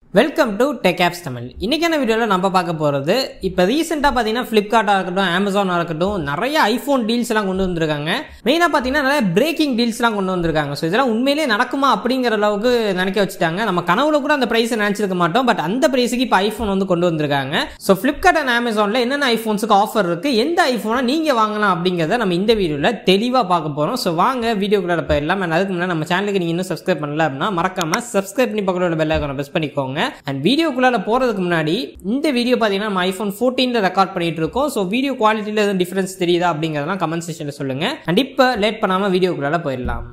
Welcome to tech apps Tamil இன்னைக்கான வீடியோவில் நம்ம பார்க்க போகிறது இப்போ ரீசெண்டாக பார்த்தீங்கன்னா ஃப்ளிப்கார்ட்டாக இருக்கட்டும் அமேசானாக இருக்கட்டும் நிறைய ஐஃபோன் டீல்ஸ் எல்லாம் கொண்டு வந்திருக்காங்க மெயினாக பார்த்தீங்கன்னா நிறைய பிரேக்கிங் டீல்ஸ்லாம் கொண்டு வந்திருக்காங்க ஸோ இதெல்லாம் உண்மையிலேயே நடக்குமா அப்படிங்கிற அளவுக்கு நினைக்க வச்சுட்டாங்க நம்ம கனவுல கூட அந்த ப்ரைஸை நினச்சிருக்க மாட்டோம் பட் அந்த ப்ரைஸுக்கு இப்போ ஐஃபோன் வந்து கொண்டு வந்திருக்காங்க ஸோ ஃப்ளிப்கார்ட் அண்ட் அமேசானில் என்னென்ன ஐஃபோன்ஸுக்கு ஆஃபர் இருக்குது எந்த ஐஃபோனை நீங்கள் வாங்கலாம் அப்படிங்கிறத நம்ம இந்த வீடியோவில் தெளிவாக பார்க்க போகிறோம் ஸோ வாங்க வீடியோக்குள்ள போயிடலாம் and அதுக்கு முன்னாடி நம்ம சேனலுக்கு நீங்கள் இன்னும் சப்ஸ்கிரைப் பண்ணல அப்படின்னா மறக்காம சப்ஸ்கிரைப் பண்ணி பக்கத்தில் பெல் ஐக்கானை ப்ரெஸ் பண்ணிக்கோங்க அண்ட் வீடியோக்குள்ளார போகிறதுக்கு முன்னாடி இந்த வீடியோ பார்த்தீங்கன்னா நம்ம ஐஃபோன் ஃபோர்டீனில் ரெக்கார்ட் பண்ணிட்டு இருக்கோம் ஸோ வீடியோ குவாலிட்டியில் எதுவும் டிஃபரன்ஸ் தெரியுதா அப்படிங்கிறதெல்லாம் கமெண்ட் செக்ஷனில் சொல்லுங்கள் அண்ட் இப்போ லேட் பண்ணாமல் வீடியோக்குள்ளார போயிடலாம்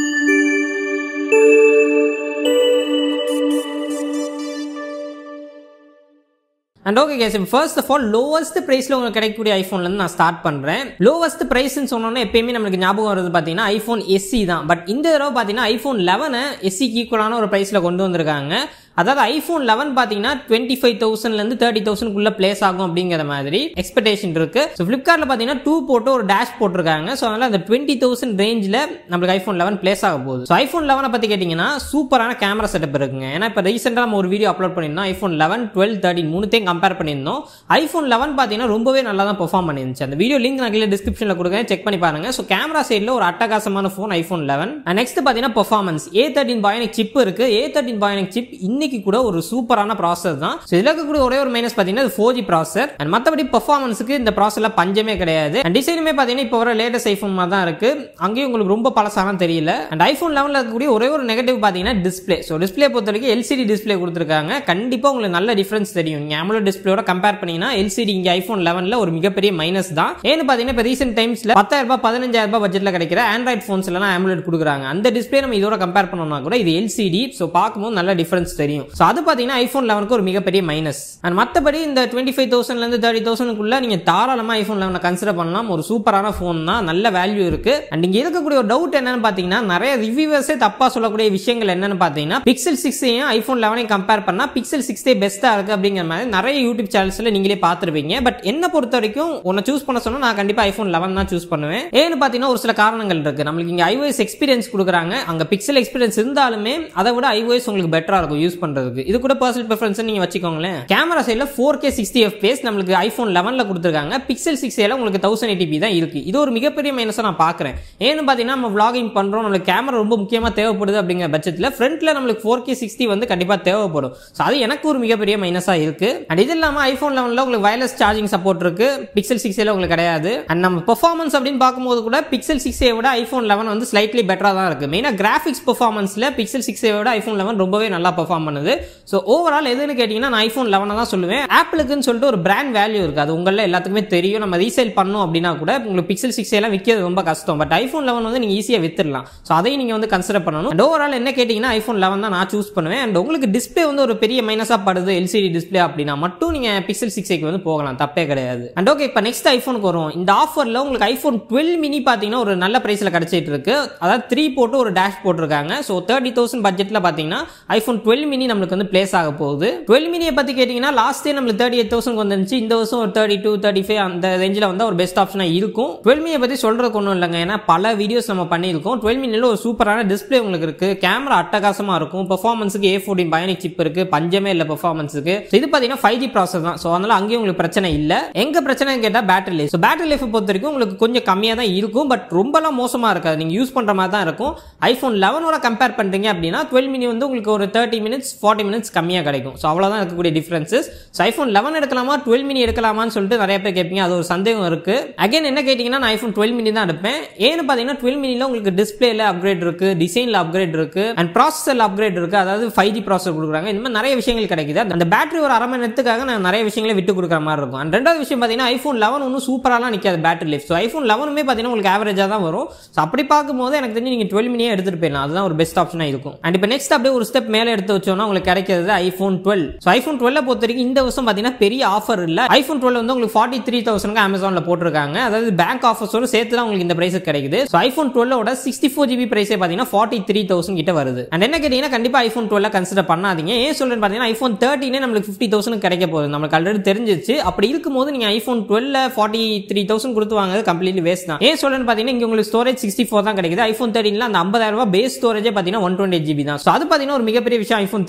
and okay guys first of all lowest ப்ரைஸில் உங்களுக்கு கிடைக்கக்கூடிய ஐஃபோன்லேருந்து நான் ஸ்டார்ட் பண்ணுறேன் லோவஸ்ட் ப்ரைஸ்னு சொன்னோன்னே எப்பயுமே நம்மளுக்கு ஞாபகம் வருது பார்த்தீங்கன்னா ஐஃபோன் எஸ்சி தான் பட் இந்த தடவை பார்த்தீங்கன்னா ஐஃபோன் லெவனை எஸ்சிக்கு ஈக்குவலான ஒரு ப்ரைஸில் கொண்டு வந்திருக்காங்க அதாவது ஐஃபோன் லெவன் பார்த்தீங்கன்னா டுவெண்ட்டி ஃபைவ் தௌசண்ட்லேருந்து தேர்ட்டி தௌசண்ட்குள்ள பிளேஸ் ஆகும் அப்படிங்கிற மாதிரி எக்ஸ்பெக்டேஷன் இருக்கு ஸோ ஃப்ளிப்கார்ட்டில் பார்த்தீங்கன்னா டூ போட்டு ஒரு டேஷ் போட்டிருக்காங்க ஸோ அதனால அந்த டுவெண்ட்டி தௌசண்ட் ரேஞ்சில் நம்மளுக்கு ஐஃபோன் லெவன் பிளேஸ் ஆக போகுது ஸோ ஐஃபோன் லெவனை பற்றி கேட்டிங்கன்னா சூப்பரான கேமரா செட்டப் இருக்குங்க ஏன்னா இப்போ ரீசெண்டாக நம்ம ஒரு வீடியோ அப்லோட் பண்ணியிருந்தோம் ஐஃபோன் லெவன் டுவெல் தேர்ட்டின் மூணுத்தையும் கம்பேர் பண்ணியிருந்தோம் ஐஃபோன் லெவன் பார்த்தீங்கன்னா ரொம்பவே நல்லா தான் பெர்ஃபார்ம் பண்ணிருந்துச்சு அந்த வீடியோ லிங்க் நான் கீழே டிஸ்கிரிப்ஷனில் கொடுக்குறேன் செக் பண்ணி பாருங்க ஸோ கேமரா சைடில் ஒரு அட்டகாசமான ஃபோன் ஐஃபோன் லெவன் நெக்ஸ்ட் பார்த்தீங்கன்னா performance A thirteen bionic chip இருக்கு ஏ தேர்ட்டின் பாயனிக் சிப் இன்னைக்கு கூட ஒரு சூப்பரான ப்ராசஸ் தான் ஸோ இதில் இருக்கக்கூடிய ஒரே ஒரு மைனஸ் பார்த்தீங்கன்னா இது ஃபோர் ஜி ப்ராசர் அண்ட் மற்றபடி பெர்ஃபார்மன்ஸுக்கு இந்த ப்ராசர்ல பஞ்சமே கிடையாது அண்ட் டிசைனுமே பார்த்தீங்கன்னா இப்போ வர லேட்டஸ்ட் ஐஃபோன் மாதிரி தான் இருக்கு அங்கேயும் உங்களுக்கு ரொம்ப பழசான தெரியல அண்ட் ஐஃபோன் லெவனில் இருக்கக்கூடிய ஒரே ஒரு நெகட்டிவ் பார்த்தீங்கன்னா டிஸ்பிளே ஸோ டிஸ்பிளே பொறுத்த வரைக்கும் எல்சிடி டிஸ்பிளே கொடுத்துருக்காங்க கண்டிப்பாக உங்களுக்கு நல்ல டிஃபரன்ஸ் தெரியும் நீங்கள் AMOLED டிஸ்பிளேயோட கம்பேர் பண்ணீங்கன்னா எல்சிடி இங்கே ஐஃபோன் லெவனில் ஒரு மிகப்பெரிய மைனஸ் தான் ஏன்னு பார்த்தீங்கன்னா இப்போ ரீசெண்ட் டைம்ஸில் பத்தாயிரம் ரூபாய் பதினஞ்சாயிரம் ரூபாய் பட்ஜெட்டில் கிடைக்கிற ஆண்ட்ராய்ட் ஃபோன்ஸ் எல்லாம் AMOLED கொடுக்குறாங்க அந்த டிஸ்பிளே நம்ம இதோட கம்பேர் பண்ணோம்னா கூட இது எல்சிடி ஸோ பார்க்கும்போது நல்ல டிஃபரன்ஸ் தெரியும் ஸோ அது பார்த்தீங்கன்னா ஐஃபோன் லெவனுக்கு ஒரு மிகப்பெரிய மைனஸ் அண்ட் மற்றபடி இந்த டுவெண்ட்டி ஃபைவ் தௌசண்ட்லேருந்து தேர்ட்டி தௌசண்ட்குள்ள நீங்கள் தாராளமாக ஐஃபோன் லெவனை கன்சிடர் பண்ணலாம் ஒரு சூப்பரான ஃபோன் தான் நல்ல வேல்யூ இருக்கு அண்ட் இங்கே இருக்கக்கூடிய ஒரு டவுட் என்னன்னு பார்த்தீங்கன்னா நிறைய ரிவ்யூவர்ஸே தப்பாக சொல்லக்கூடிய விஷயங்கள் என்னன்னு பார்த்தீங்கன்னா பிக்சல் சிக்ஸையும் ஐஃபோன் லெவனையும் கம்பேர் பண்ணால் பிக்சல் சிக்ஸே பெஸ்ட்டாக இருக்கு அப்படிங்கிற மாதிரி நிறைய யூடியூப் சேனல்ஸில் நீங்களே பார்த்துருப்பீங்க பட் என்ன பொறுத்த வரைக்கும் உன்னை சூஸ் பண்ண சொன்னா நான் கண்டிப்பாக ஐஃபோன் லெவன் தான் சூஸ் பண்ணுவேன் ஏன்னு பார்த்தீங்கன்னா ஒரு சில காரணங்கள் இருக்கு நம்மளுக்கு இங்கே ஐஓஎஸ் எக்ஸ்பீரியன்ஸ் கொடுக்குறாங்க அங்கே பிக்சல் எக்ஸ்பீரியன்ஸ் இருந்தாலுமே அதை விட ஐஓஎஸ் உங்களுக்கு பெட்டராக இருக்கும் யூஸ் பண்ணுறதுக்கு இது கூட பர்சனல் ப்ரிஃபரன்ஸ் நீங்கள் வச்சுக்கோங்களேன் கேமரா சைடில் ஃபோர் கே சிக்ஸ்டி எஃப்பிஎஸ் நம்மளுக்கு ஐஃபோன் லெவனில் கொடுத்துருக்காங்க பிக்சல் சிக்ஸ் ஏல உங்களுக்கு தௌசண்ட் எயிட்டிபி தான் இருக்கு இது ஒரு மிகப்பெரிய மைனஸாக நான் பார்க்குறேன் ஏன்னு பார்த்தீங்கன்னா நம்ம vlogging பண்ணுறோம் நம்மளுக்கு கேமரா ரொம்ப முக்கியமாக தேவைப்படுது அப்படிங்கிற பட்சத்தில் ஃப்ரண்ட்டில் நம்மளுக்கு ஃபோர் கே சிக்ஸ்டி வந்து கண்டிப்பாக தேவைப்படும் ஸோ அது எனக்கு ஒரு மிகப்பெரிய மைனஸாக இருக்கு அண்ட் இது இல்லாமல் ஐஃபோன் லெவனில் உங்களுக்கு வயர்லெஸ் சார்ஜிங் சப்போர்ட் இருக்கு பிக்சல் சிக்ஸ் உங்களுக்கு கிடையாது அண்ட் நம்ம பெர்ஃபார்மன்ஸ் அப்படின்னு பார்க்கும்போது கூட பிக்சல் சிக்ஸை விட ஐஃபோன் லெவன் வந்து ஸ்லைட்லி பெட்டராக தான் இருக்கு மெயினாக கிராஃபிக்ஸ் பெர்ஃபார்மன்ஸில் பிக்சல் சிக்ஸை விட ஐஃபோன் லெவன் ரொம்பவே நல்லா பெர்ஃபார்ம் பண்ணுது ஸோ ஓவரால் எதுன்னு கேட்டிங்கன்னா நான் ஐஃபோன் லெவனை தான் சொல்லுவேன் ஆப்பிளுக்குன்னு சொல்லிட்டு ஒரு பிராண்ட் வேல்யூ இருக்கு அது உங்களில் எல்லாத்துக்குமே தெரியும் நம்ம ரீசேல் பண்ணோம் அப்படின்னா கூட உங்களுக்கு பிக்சல் சிக்ஸ் எல்லாம் விற்கிறது ரொம்ப கஷ்டம் பட் ஐஃபோன் லெவன் வந்து நீங்கள் ஈஸியாக வித்துடலாம் ஸோ அதையும் நீங்கள் வந்து கன்சிடர் பண்ணணும் அண்ட் ஓவரால் என்ன கேட்டிங்கன்னா ஐஃபோன் லெவன் தான் நான் சூஸ் பண்ணுவேன் அண்ட் உங்களுக்கு டிஸ்பிளே வந்து ஒரு பெரிய மைனஸாக படுது எல்சிடி டிஸ்பிளே அப்படின்னா மட்டும் நீங்கள் பிக்சல் சிக்ஸ்க்கு வந்து போகலாம் தப்பே கிடையாது அண்ட் ஓகே இப்போ நெக்ஸ்ட் ஐஃபோனுக்கு வரும் இந்த ஆஃபரில் உங்களுக்கு ஐஃபோன் டுவெல் மினி பார்த்தீங்கன்னா ஒரு நல்ல ப்ரைஸில் கிடைச்சிட்டு இருக்கு அதாவது த்ரீ போட்டு ஒரு டேஷ் போட்டிருக்காங்க ஸோ தேர்ட்டி தௌசண்ட் பட்ஜெட்டில் பார்த்தீங்கன்னா ஐஃபோன் டுவெல் மினி நம்மளுக்கு வந்து பிளேஸ் ஆக போகுது டுவெல் மினியை பற்றி கேட்டிங்கன்னா லாஸ்ட் இயர் நம்மளுக்கு தேர்ட்டி எயிட் தௌசண்ட் வந்துருந்துச்சு இந்த வருஷம் ஒரு தேர்ட்டி டூ தேர்ட்டி ஃபைவ் அந்த ரேஞ்சில் வந்து ஒரு பெஸ்ட் ஆப்ஷனாக இருக்கும் டுவெல் மினியை பற்றி சொல்கிறதுக்கு ஒன்றும் இல்லைங்க ஏன்னா பல வீடியோஸ் நம்ம பண்ணியிருக்கோம் டுவெல் மினியில் ஒரு சூப்பரான டிஸ்பிளே உங்களுக்கு இருக்கு கேமரா அட்டகாசமாக இருக்கும் பெர்ஃபார்மன்ஸுக்கு ஏ ஃபோர்டின் பயனிக் சிப் இருக்கு பஞ்சமே இல்லை பெர்ஃபார்மன்ஸுக்கு இது பார்த்தீங்கன்னா ஃபைவ் ஜி ப்ராசஸ் தான் ஸோ அதனால அங்கேயும் உங்களுக்கு பிரச்சனை இல்லை எங்க பிரச்சனை கேட்டால் battery life so battery life பொறுத்த வரைக்கும் உங்களுக்கு கொஞ்சம் கம்மியாக தான் இருக்கும் பட் ரொம்பலாம் மோசமாக இருக்காது நீங்கள் யூஸ் பண்ணுற மாதிரி தான் இருக்கும் ஐஃபோன் லெவனோட கம்பேர் பண்ணுறீங்க அப்படின்னா டுவெல் மினி வந்து உங்களுக்கு ஒரு தேர்ட்டி மினிட்ஸ் ஃபார்ட்டி மினிட்ஸ் கம்மியாக கிடைக்கும் ஸோ அவ்வளோதான் இருக்கக்கூடிய டிஃபரன்சஸ் ஸோ ஐஃபோன் லெவன் எடுக்கலாமா டுவெல் மினி எடுக்கலாமான்னு சொல்லிட்டு நிறைய பேர் கேட்பீங்க அது ஒரு சந்தேகம் இருக்கு அகைன் என்ன கேட்டிங்கன்னா நான் ஐஃபோன் டுவெல் மினி தான் எடுப்பேன் ஏன்னு பார்த்தீங்கன்னா டுவெல் மினியில் உங்களுக்கு டிஸ்பிளேல அப்கிரேட் இருக்கு டிசைனில் அப்கிரேட் இருக்கு அண்ட் ப்ராசஸர் அப்கிரேட் இருக்கு அதாவது ஃபைவ் ஜி ப்ராசஸர் கொடுக்குறாங்க இந்த மாதிரி நிறைய விஷயங்கள் கிடைக்குது அந்த பேட்டரி ஒரு அரை மணி நேரத்துக்காக நான் நிறைய விஷயங்களை விட்டு கொடுக்குற மாதிரி இருக்கும் அண்ட் ரெண்டாவது விஷயம் பார்த்தீங்கன்னா ஐஃபோன் லெவன் ஒன்றும் சூப்பராலாம் நிற்காது பேட்டரி லைஃப் ஸோ ஐஃபோன் லெவனுமே பார்த்தீங்கன்னா உங்களுக்கு ஆவரேஜாக தான் வரும் ஸோ அப்படி பார்க்கும்போது எனக்கு தெரிஞ்சு நீங்கள் டுவெல் மினியே எடுத்துட்டு போயிடலாம் அதுதான் ஒரு பெஸ்ட் ஆப்ஷனாக இருக்கும் அண்ட் இப்போ நெக்ஸ்ட் அப்படியே ஒரு ஸ்டெப் மேலே எடுத்து வச்சோம்னா உங்களுக்கு கிடைக்கிறது ஐஃபோன் டுவெல் ஸோ ஐஃபோன் டுவெல்ல பொறுத்த வரைக்கும் இந்த வருஷம் பார்த்தீங்கன்னா பெரிய ஆஃபர் இல்லை ஐஃபோன் டுவெல் வந்து உங்களுக்கு ஃபார்ட்டி த்ரீ தௌசண்ட்க்கு அமேசானில் போட்டிருக்காங்க அதாவது பேங்க் ஆஃபர்ஸோட சேர்த்து தான் உங்களுக்கு இந்த பிரைஸ் கிடைக்குது ஸோ ஐஃபோன் டுவெல்லோட சிக்ஸ்டி ஃபோர் ஜிபி பிரைஸே பார்த்தீங்கன்னா ஃபார்ட்டி த்ரீ தௌசண்ட் கிட்ட வருது அண்ட் என்ன கேட்டீங்கன்னா கண்டிப்பாக ஐஃபோன் டுவெல்ல கன்சிடர் பண்ணாதீங்க ஏன் சொல்றேன்னு பார்த்தீங்கன்னா ஐஃபோன் தேர்ட்டினே நம்மளுக்கு ஃபிஃப்டி தௌசண்ட் கிடைக்க போகுது நம்மளுக்கு ஆல்ரெடி தெரிஞ்சிச்சு அப்படி இருக்கும்போது நீங்கள் ஐஃபோன் டுவெல்ல ஃபார்ட்டி த்ரீ தௌசண்ட் கொடுத்து வாங்குறது கம்ப்ளீட்லி வேஸ்ட் தான் ஏன் சொல்றேன்னு பார்த்தீங்கன்னா இங்கே உங்களுக்கு ஸ்டோரேஜ் சிக்ஸ்டி ஃபோர் தான் கிடைக்குது ஐஃபோன் தேர்ட்டின்ல அந்த ஐம்பதாயிரம் ரூபாய் பேஸ் ஸ்டோரேஜே பார்த்தீங்கன்னா ஒன் டுவெண்ட்டி ஜிபி தான் ஸோ அது பார்த்தீங்கன்னா ஒரு மிகப்பெரிய விஷயம் ஐஃபோன்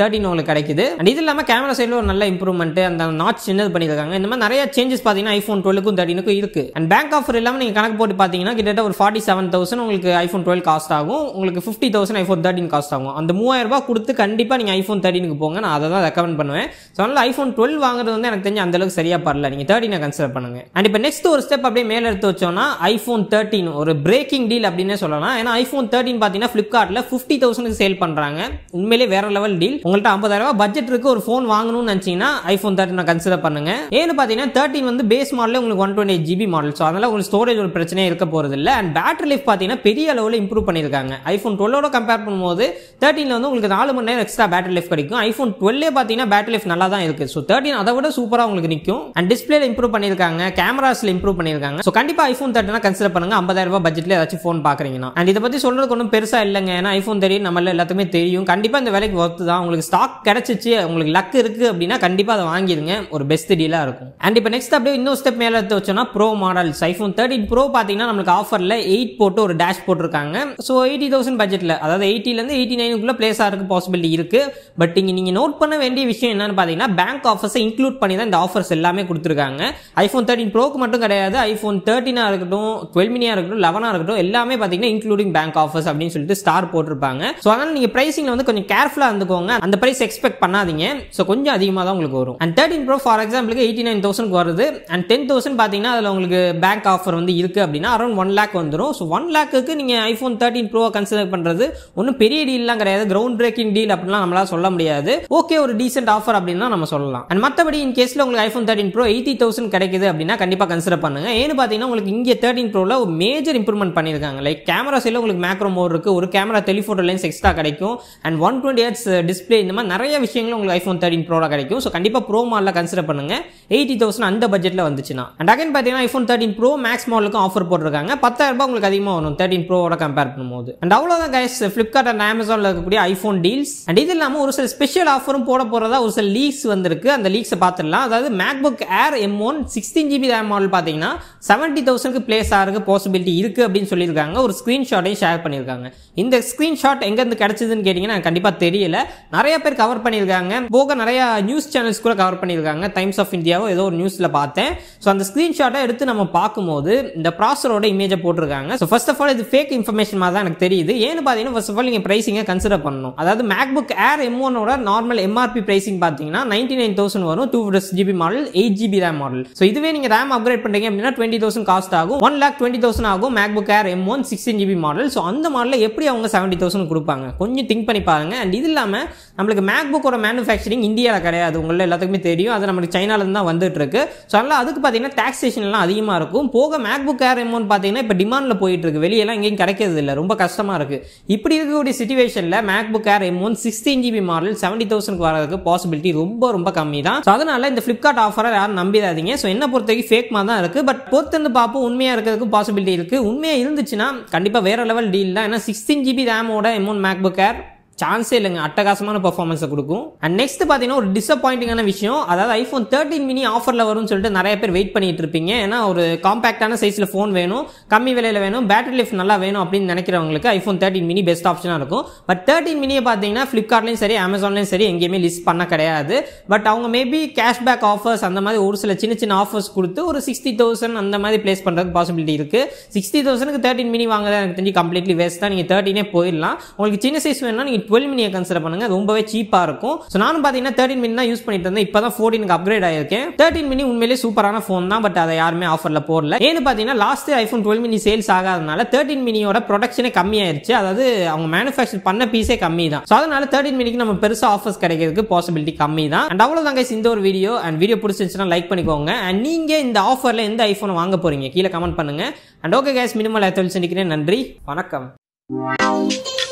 தேர்ட்டின் உங்களுக்கு கிடைக்குது அண்ட் இது இல்லாமல் கேமரா சைடில் ஒரு நல்ல இம்ப்ரூவ்மெண்ட் அந்த நாட்ச் சின்னது பண்ணியிருக்காங்க இந்த மாதிரி நிறைய சேஞ்சஸ் பார்த்தீங்கன்னா ஐஃபோன் டுவெல்லுக்கும் தேர்ட்டினுக்கும் இருக்கு அண்ட் பேங்க் ஆஃபர் இல்லாமல் நீங்கள் கணக்கு போட்டு பார்த்தீங்கன்னா கிட்டத்தட்ட ஒரு ஃபார்ட்டி செவன் தௌசண்ட் உங்களுக்கு ஐஃபோன் டுவெல் காஸ்ட் ஆகும் உங்களுக்கு fifty thousand iPhone thirteen cost ஆகும் அந்த மூவாயிரம் ரூபாய் கொடுத்து கண்டிப்பாக நீங்கள் ஐஃபோன் தேர்ட்டினுக்கு போங்க நான் அதை தான் ரெக்கமெண்ட் பண்ணுவேன் ஸோ அதனால் ஐஃபோன் டுவெல் வாங்குறது வந்து எனக்கு தெரிஞ்ச அந்த அளவுக்கு சரியா பரல நீங்கள் தேர்ட்டினை கன்சிடர் பண்ணுங்க அண்ட் இப்போ நெக்ஸ்ட் ஒரு ஸ்டெப் அப்படியே மேலே எடுத்து வச்சோம்னா ஐஃபோன் தேர்ட்டின் ஒரு பிரேக்கிங் டீல் அப்படின்னே சொல்லலாம் ஏன்னா ஐஃபோன் தேர்ட்டின் பார்த்தீங்கன்னா ஃப்ளிப்கார்ட்டில் ஃபிஃப்டி தௌசண்ட்க்கு சேல் பண்ணுறாங்க உண்மையிலே வேற லெவல் டீல் உங்கள்கிட்ட ஐம்பதாயிரம் ரூபாய் பட்ஜெட் இருக்கு ஒரு ஃபோன் வாங்கணும்னு நினச்சிங்கன்னா ஐஃபோன் தேர்ட்டினை கன்சிடர் பண்ணுங்க ஏன்னு பார்த்தீங்கன்னா தேர்ட்டின் வந்து பேஸ் மாடலே உங்களுக்கு one twenty GB model so அதனால உங்களுக்கு ஸ்டோரேஜ் ஒரு பிரச்சனையே இருக்க போகிறது இல்லை அண்ட் பேட்டரி லைஃப் பார்த்தீங்கன்னா பெரிய அளவில் இம்ப்ரூவ் பண்ணியிருக்காங்க ஐஃபோன் டுவெல்லோட கம்பேர் பண்ணும்போது தேர்ட்டினில் வந்து உங்களுக்கு நாலு மணி நேரம் எக்ஸ்ட்ரா பேட்டரி லைஃப் கிடைக்கும் ஐஃபோன் டுவெல்லே பார்த்தீங்கன்னா பேட்டரி லைஃப் நல்லா தான் இருக்குது ஸோ தேர்ட்டின் அதை விட சூப்பராக உங்களுக்கு நிற்கும் அண்ட் டிஸ்பிளேல இம்ப்ரூவ் பண்ணியிருக்காங்க கேமராஸில் இம்ப்ரூவ் பண்ணியிருக்காங்க ஸோ கண்டிப்பாக ஐஃபோன் தேர்ட்டினா கன்சிடர் பண்ணுங்க ஐம்பதாயிரம் ரூபாய் பட்ஜெட்டில் ஏதாச்சும் ஃபோன் பார்க்குறீங்கன்னா அண்ட் இதை பற்றி சொல்றதுக்கு ஒன்றும் பெருசாக இல்லைங்க ஏன்னா ஐஃபோன் தெரியும் நம்மள எல்லாத்துக்குமே தெரியும் கண்டிப்பாக இந்த விலைக்கு ஒர்த்து தான் உங்களுக்கு ஸ்டாக் கிடைச்சிச்சு உங்களுக்கு லக் இருக்குது அப்படின்னா கண்டிப்பாக அதை வாங்கிடுங்க ஒரு பெஸ்ட் டீலாக இருக்கும் அண்ட் இப்போ நெக்ஸ்ட் அப்படியே இன்னொரு ஸ்டெப் மேலே எடுத்து வச்சோம்னா pro models iPhone thirteen pro பார்த்தீங்கன்னா நம்மளுக்கு ஆஃபரில் எயிட் போட்டு ஒரு டேஷ் போட்டிருக்காங்க ஸோ எயிட்டி தௌசண்ட் பட்ஜெட்டில் அதாவது எயிட்டிலேருந்து எயிட்டி நைனுக்குள்ளே பிளேஸ் ஆகிறதுக்கு பாசிபிலிட்டி இருக்கு பட் இங்கே நீங்கள் நோட் பண்ண வேண்டிய விஷயம் என்னன்னு பார்த்தீங்கன்னா பேங்க் ஆஃபர்ஸை இன்க்ளூட் பண்ணி தான் இந்த ஆஃபர்ஸ் எல்லாமே கொடுத்துருக்காங்க ஐஃபோன் தேர்ட்டின் ப்ரோக்கு மட்டும் கிடையாது ஐஃபோன் தேர்ட்டினாக இருக்கட்டும் டுவெல் மினியாக இருக்கட்டும் லெவனாக இருக்கட்டும் எல்லாமே பார்த்தீங்கன்னா இன்க்ளூடிங் பேங்க் ஆஃபர்ஸ் அப்படின்னு சொல்லிட்டு ஸ்டார் போட்டிருப்பாங்க ஸோ அதனால் நீங்கள் ப்ரைஸிங்கில் வந்து கொஞ்சம் கேர்ஃபுல்லாக இருந்துக்கோங்க அந்த ப்ரைஸ் எக்ஸ்பெக்ட் பண்ணாதீங்க ஸோ கொஞ்சம் அதிகமாக தான் உங்களுக்கு வரும் அண்ட் தேர்ட்டின் ப்ரோ ஃபார் எக்ஸாம்பிளுக்கு எயிட்டி நைன் தௌசண்ட் வருது அண்ட் டென் தௌசண்ட் பார்த்தீங்கன்னா அதில் உங்களுக்கு பேங்க் ஆஃபர் வந்து இருக்கு அப்படின்னா அரௌண்ட் ஒன் லேக் வந்துடும் ஸோ ஒன் லேக்குக்கு நீங்கள் ஐஃபோன் தேர்ட்டின் ப்ரோ கன்சிடர் பண்ணுறது ஒன்றும் பெரிய டீல்லாம் கிடையாது கிரவுண்ட் பிரேக்கிங் டீல் அப்படிலாம் நம்மளால சொல்ல முடியாது ஓகே ஒரு டீசென்ட் ஆஃபர் அப்படின்னு நம்ம சொல்லலாம் அண்ட் மற்றபடி இன் கேஸில் உங்களுக்கு iPhone thirteen pro eighty thousand கிடைக்குது அப்படின்னா கண்டிப்பாக கன்சிடர் பண்ணுங்க ஏன்னு பார்த்தீங்கன்னா உங்களுக்கு இங்கே தேர்ட்டின் ப்ரோவில் ஒரு மேஜர் இம்ப்ரூவ்மெண்ட் பண்ணியிருக்காங்க லைக் கேமரா சைடில் உங்களுக்கு மேக்ரோ மோட் இருக்கு ஒரு கேமரா டெலிஃபோட்டோ லென்ஸ் எக்ஸ்ட்ரா கிடைக்கும் and one twenty hertz display இந்த மாதிரி நிறைய விஷயங்கள் உங்களுக்கு ஐஃபோன் தேர்ட்டின் ப்ரோவில் கிடைக்கும் ஸோ கண்டிப்பாக ப்ரோ மாடலில் கன்சிடர் பண்ணுங்க எயிட்டி தௌசண்ட் அந்த பட்ஜெட்டில் வந்துச்சுன்னா அண்ட் அகைன் பார்த்தீங்கன்னா ஐஃபோன் தேர்ட்டின் ப்ரோ மேக்ஸ் மாடலுக்கும் ஆஃபர் போட்டிருக்காங்க பத்தாயிரம் ரூபாய் உங்களுக்கு அதிகமாக வரும் தேர்ட்டின் ப்ரோவோட கம்பேர் பண்ணும்போது அண்ட் அவ்வளோதான் கைஸ் ஃப்ளிப்கார்ட் அண்ட் அமேசானில் இருக்கக்கூடிய ஐஃபோன் டீல்ஸ் அண்ட் இது இல்லாமல் ஒரு சில ஸ்பெஷல் ஆஃபரும் போட போகிறதா ஒரு சில லீக்ஸ் வந்திருக்கு அந்த லீக்ஸை பார்த்துடலாம் அதாவது MacBook Air M one sixteen GB RAM model பார்த்தீங்கன்னா செவன்ட்டி தௌசண்ட்க்கு பிளேஸ் ஆகிறதுக்கு பாசிபிலிட்டி இருக்குது அப்படின்னு சொல்லியிருக்காங்க ஒரு ஸ்க்ரீன்ஷாட்டையும் ஷேர் பண்ணியிருக்காங்க இந்த ஸ்க்ரீன்ஷாட் எங்கேருந்து கிடைச்சதுன்னு கேட்டிங்கன்னா எனக்கு கண்டிப்பாக தெரியல நிறைய பேர் கவர் பண்ணியிருக்காங்க போக நிறைய நியூஸ் சேனல்ஸ் கூட கவர் பண்ணியிருக்காங்க டைம்ஸ் ஆஃப் இந்தியாவோ ஏதோ ஒரு நியூஸில் பார்த்தேன் ஸோ அந்த ஸ்க்ரீன்ஷாட்டை எடுத்து நம்ம பார்க்கும்போது இந்த ப்ராசரோட இமேஜை போட்டிருக்காங்க ஸோ ஃபர்ஸ்ட் ஆஃப் ஆல் இது ஃபேக் இன்ஃபர்மேஷன் மாதிரி தான் எனக்கு தெரியுது ஏன்னு பார்த்தீங்கன்னா ஃபர்ஸ்ட் ஆஃப் ஆல் நீங்கள் ப்ரைஸிங்கை கன்சிடர் பண்ணணும் அதாவது மேக்புக் ஏர் எம் ஒனோட நார்மல் எம்ஆர்பி ப்ரைசிங் பார்த்தீங்கன்னா நைன்டி நைன் தௌசண்ட் வரும் two GB model eight GB RAM model so இதுவே நீங்கள் ரேம் அப்கிரேட் பண்ணுறீங்க அப்படின்னா டுவெண்ட்டி தௌசண்ட் காஸ்ட் ஆகும் ஒன் லேக் டுவெண்ட்டி தௌசண்ட் ஆகும் MacBook Air M one sixteen GB model so அந்த மாடலில் எப்படி அவங்க செவன்ட்டி தௌசண்ட் கொடுப்பாங்க கொஞ்சம் திங்க் பண்ணி பாருங்க அண்ட் இது இல்லாமல் நம்மளுக்கு மேக்புக்கோட மேனுஃபேக்சரிங் இந்தியாவில் கிடையாது உங்களில் எல்லாத்துக்குமே தெரியும் அது நம்மளுக்கு சைனாலேருந்து தான் வந்துட்டு இருக்கு ஸோ அதனால் அதுக்கு பார்த்தீங்கன்னா டாக்ஸேஷன்லாம் அதிகமாக இருக்கும் போக மேக்புக் ஏர் எம் ஒன் பார்த்தீங்கன்னா இப்போ டிமாண்டில் போயிட்டு இருக்கு வெளியெல்லாம் எங்கேயும் கிடைக்கிறது இல்லை ரொம்ப கஷ்டமாக இருக்கு இப்படி இருக்கக்கூடிய சுச்சுவேஷனில் MacBook Air M one sixteen GB model seventy தௌசண்ட்க்கு வரதுக்கு பாசிபிலிட்டி ரொம்ப ரொம்ப கம்மி தான் ஸோ அதனால இந்த ஃப்ளிப்கார்ட் ஆஃபரை யாரும் நம்பிடாதீங்க ஸோ என்ன பொறுத்த வரைக்கும் ஃபேக் மாதிரி தான் இருக்கு பட் பொறுத்திருந்து பார்ப்போம் உண்மையாக இருக்கிறதுக்கு பாசிபிலிட்டி இருக்கு உண்மையாக இருந்துச்சுன்னா கண்டிப்பாக வேற லெவல் டீல் தான் ஏன்னா சிக்ஸ்டீன் ஜிபி ரேமோட எம் ஒன் மேக்புக் ஏர் சான்ஸே இல்லைங்க அட்டகாசமான பர்ஃபார்மன்ஸை கொடுக்கும் அண்ட் நெக்ஸ்ட் பார்த்தீங்கன்னா ஒரு டிசப்பாயிண்டிங்கான விஷயம் அதாவது ஐஃபோன் தேர்ட்டின் மினி ஆஃபரில் வரும்னு சொல்லிட்டு நிறைய பேர் வெயிட் பண்ணிட்டு இருப்பீங்க ஏன்னா ஒரு காம்பாக்டான சைஸில் ஃபோன் வேணும் கம்மி விலையில் வேணும் பேட்டரி லைஃப் நல்லா வேணும் அப்படின்னு நினைக்கிறவங்களுக்கு ஐஃபோன் தேர்ட்டின் மினி பெஸ்ட் ஆப்ஷனாக இருக்கும் பட் தேர்ட்டின் மினியை பார்த்தீங்கன்னா ஃப்ளிப்கார்ட்லையும் சரி அமேசான்லையும் சரி எங்கேயுமே லிஸ்ட் பண்ண கிடையாது பட் அவங்க மேபி கேஷ்பேக் ஆஃபர்ஸ் அந்த மாதிரி ஒரு சில சின்ன சின்ன ஆஃபர்ஸ் கொடுத்து ஒரு சிக்ஸ்டி தௌசண்ட் அந்த மாதிரி பிளேஸ் பண்ணுறதுக்கு பாசிபிலிட்டி இருக்குது சிக்ஸ்டி தௌசண்ட்க்கு தேர்ட்டின் மினி வாங்குறது எனக்கு தெரிஞ்சு கம்ப்ளீட்லி வேஸ்ட் தான் நீங்கள் தேர்ட்டினே போயிடலாம் உங்களுக்கு சின்ன சைஸ் வேணும்னா நீங்கள் டுவெல் மினியை கன்சிடர் பண்ணுங்க ரொம்பவே சீப்பாக இருக்கும் ஸோ நானும் பார்த்தீங்கன்னா தேர்ட்டின் மினி தான் யூஸ் பண்ணிட்டு இருந்தேன் இப்போ தான் ஃபோர்டீனுக்கு அப்கிரேட் ஆயிருக்கேன் தேர்ட்டின் மினி உண்மையிலேயே சூப்பரான ஃபோன் தான் பட் அதை யாருமே ஆஃபரில் போடல ஏன்னு பார்த்தீங்கன்னா last iPhone twelve mini sales ஆகாதனால தேர்ட்டின் மினியோட ப்ரொடக்ஷனே கம்மியாயிருச்சு அதாவது அவங்க மேனுஃபேக்சர் பண்ண பீஸே கம்மி தான் ஸோ அதனால தேர்ட்டின் மினிக்கு நம்ம பெருசாக ஆஃபர்ஸ் கிடைக்கிறதுக்கு பாசிபிலிட்டி கம்மி தான் அண்ட் அவ்வளோதாங்க இந்த ஒரு வீடியோ அண்ட் வீடியோ பிடிச்சிருந்துச்சுன்னா லைக் பண்ணிக்கோங்க அண்ட் நீங்கள் இந்த ஆஃபரில் எந்த ஐஃபோன் வாங்க போறீங்க கீழே கமெண்ட் பண்ணுங்க அண்ட் ஓகே கேஸ் மினிமல் ஆத்தல் சந்திக்கிறேன் நன்றி வணக்கம்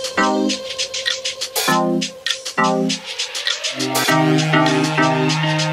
Thank you.